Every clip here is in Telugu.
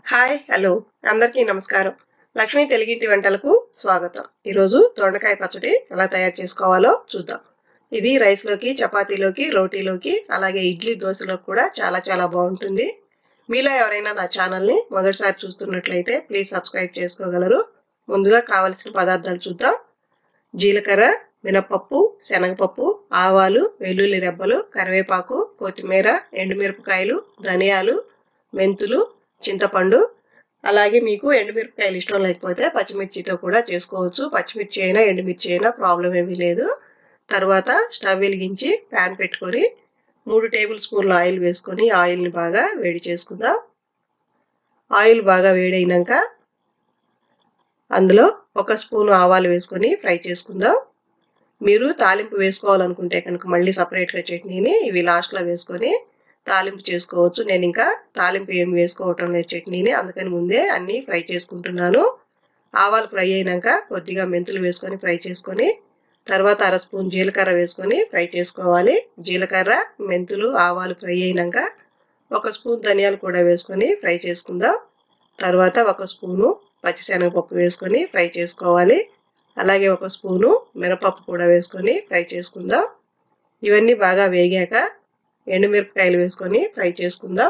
హాయ్ హలో అందరికీ నమస్కారం లక్ష్మీ తెలుగింటి వంటలకు స్వాగతం ఈరోజు దొండకాయ పచ్చడి ఎలా తయారు చేసుకోవాలో చూద్దాం ఇది రైస్లోకి చపాతీలోకి రోటీలోకి అలాగే ఇడ్లీ దోశలోకి కూడా చాలా చాలా బాగుంటుంది మీలో ఎవరైనా నా ఛానల్ని మొదటిసారి చూస్తున్నట్లయితే ప్లీజ్ సబ్స్క్రైబ్ చేసుకోగలరు ముందుగా కావలసిన పదార్థాలు చూద్దాం జీలకర్ర మినపప్పు శనగపప్పు ఆవాలు వెల్లుల్లి రెబ్బలు కరివేపాకు కొత్తిమీర ఎండుమిరపకాయలు ధనియాలు మెంతులు చింతపండు అలాగే మీకు ఎండుమిరపకాయలు ఇష్టం లేకపోతే పచ్చిమిర్చితో కూడా చేసుకోవచ్చు పచ్చిమిర్చి అయినా ఎండుమిర్చి అయినా ప్రాబ్లం ఏమీ లేదు తర్వాత స్టవ్ వెలిగించి ప్యాన్ పెట్టుకొని మూడు టేబుల్ స్పూన్ల ఆయిల్ వేసుకొని ఆయిల్ని బాగా వేడి చేసుకుందాం ఆయిల్ బాగా వేడైనాక అందులో ఒక స్పూన్ ఆవాలు వేసుకొని ఫ్రై చేసుకుందాం మీరు తాలింపు వేసుకోవాలనుకుంటే కనుక మళ్ళీ సపరేట్గా చట్నీని ఇవి లాస్ట్లో వేసుకొని తాలింపు చేసుకోవచ్చు నేను ఇంకా తాలింపు ఏమి వేసుకోవటం లేదు చట్నీని అందుకని ముందే అన్నీ ఫ్రై చేసుకుంటున్నాను ఆవాలు ఫ్రై అయినాక కొద్దిగా మెంతులు వేసుకొని ఫ్రై చేసుకొని తర్వాత అర స్పూన్ జీలకర్ర వేసుకొని ఫ్రై చేసుకోవాలి జీలకర్ర మెంతులు ఆవాలు ఫ్రై అయినాక ఒక స్పూన్ ధనియాలు కూడా వేసుకొని ఫ్రై చేసుకుందాం తర్వాత ఒక స్పూను పచ్చిశనగపప్పు వేసుకొని ఫ్రై చేసుకోవాలి అలాగే ఒక స్పూను మినపప్పు కూడా వేసుకొని ఫ్రై చేసుకుందాం ఇవన్నీ బాగా వేగాక ఎండుమిరపకాయలు వేసుకొని ఫ్రై చేసుకుందాం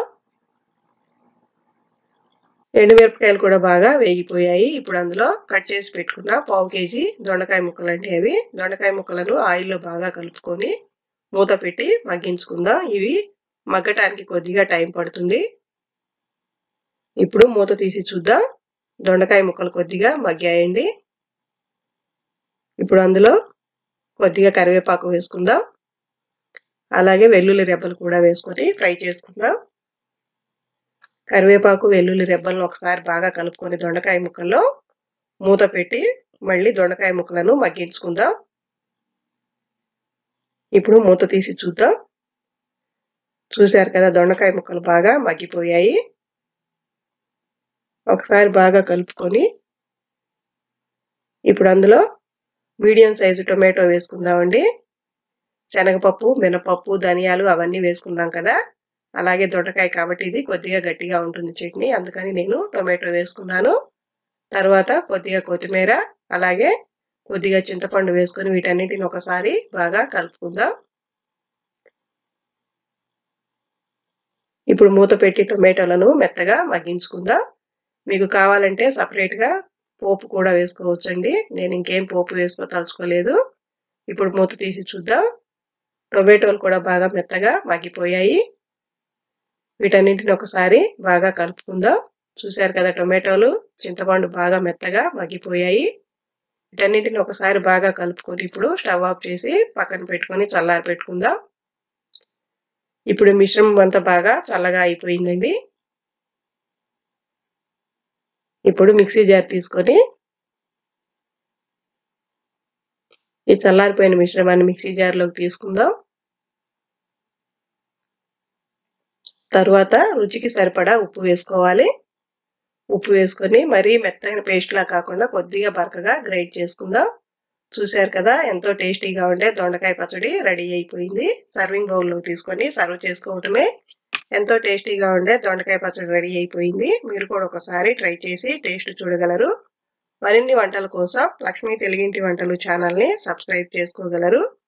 ఎండుమిరపకాయలు కూడా బాగా వేగిపోయాయి ఇప్పుడు అందులో కట్ చేసి పెట్టుకున్న పావు కేజీ దొండకాయ ముక్కలు అంటే అవి దొండకాయ ముక్కలను ఆయిల్లో బాగా కలుపుకొని మూత పెట్టి మగ్గించుకుందాం ఇవి మగ్గటానికి కొద్దిగా టైం పడుతుంది ఇప్పుడు మూత తీసి చూద్దాం దొండకాయ ముక్కలు కొద్దిగా మగ్గాయండి ఇప్పుడు అందులో కొద్దిగా కరివేపాకు వేసుకుందాం అలాగే వెల్లుల్లి రెబ్బలు కూడా వేసుకొని ఫ్రై చేసుకుందాం కరివేపాకు వెల్లుల్లి రెబ్బలను ఒకసారి బాగా కలుపుకొని దొండకాయ ముక్కల్లో మూత పెట్టి మళ్ళీ దొండకాయ ముక్కలను మగ్గించుకుందాం ఇప్పుడు మూత తీసి చూద్దాం చూశారు కదా దొండకాయ ముక్కలు బాగా మగ్గిపోయాయి ఒకసారి బాగా కలుపుకొని ఇప్పుడు అందులో మీడియం సైజు టొమాటో వేసుకుందామండి శనగపప్పు మినపప్పు ధనియాలు అవన్నీ వేసుకున్నాం కదా అలాగే దొండకాయ కాబట్టి ఇది కొద్దిగా గట్టిగా ఉంటుంది చట్నీ అందుకని నేను టొమాటో వేసుకున్నాను తర్వాత కొద్దిగా కొత్తిమీర అలాగే కొద్దిగా చింతపండు వేసుకొని వీటన్నిటిని ఒకసారి బాగా కలుపుకుందాం ఇప్పుడు మూత పెట్టి టొమాటోలను మెత్తగా మగ్గించుకుందాం మీకు కావాలంటే సపరేట్గా పోపు కూడా వేసుకోవచ్చండి నేను ఇంకేం పోపు వేసుకో తలుచుకోలేదు ఇప్పుడు మూత తీసి చూద్దాం టొమాటోలు కూడా బాగా మెత్తగా మగ్గిపోయాయి వీటన్నింటిని ఒకసారి బాగా కలుపుకుందాం చూశారు కదా టొమాటోలు చింతపండు బాగా మెత్తగా మగ్గిపోయాయి వీటన్నింటిని ఒకసారి బాగా కలుపుకొని ఇప్పుడు స్టవ్ ఆఫ్ చేసి పక్కన పెట్టుకొని చల్లారి పెట్టుకుందాం ఇప్పుడు మిశ్రమం అంతా బాగా చల్లగా అయిపోయిందండి ఇప్పుడు మిక్సీ జార్ తీసుకొని ఈ చల్లారిపోయిన మిశ్రమాన్ని మిక్సీ జార్లోకి తీసుకుందాం తర్వాత రుచికి సరిపడా ఉప్పు వేసుకోవాలి ఉప్పు వేసుకొని మరీ మెత్తైన పేస్ట్లా కాకుండా కొద్దిగా బరకగా గ్రైండ్ చేసుకుందాం చూశారు కదా ఎంతో టేస్టీగా ఉండే దొండకాయ పచ్చడి రెడీ అయిపోయింది సర్వింగ్ బౌల్లో తీసుకొని సర్వ్ చేసుకోవటమే ఎంతో టేస్టీగా ఉండే దొండకాయ పచ్చడి రెడీ అయిపోయింది మీరు కూడా ఒకసారి ట్రై చేసి టేస్ట్ చూడగలరు మరిన్ని వంటల కోసం లక్ష్మీ తెలుగింటి వంటలు ఛానల్ని సబ్స్క్రైబ్ చేసుకోగలరు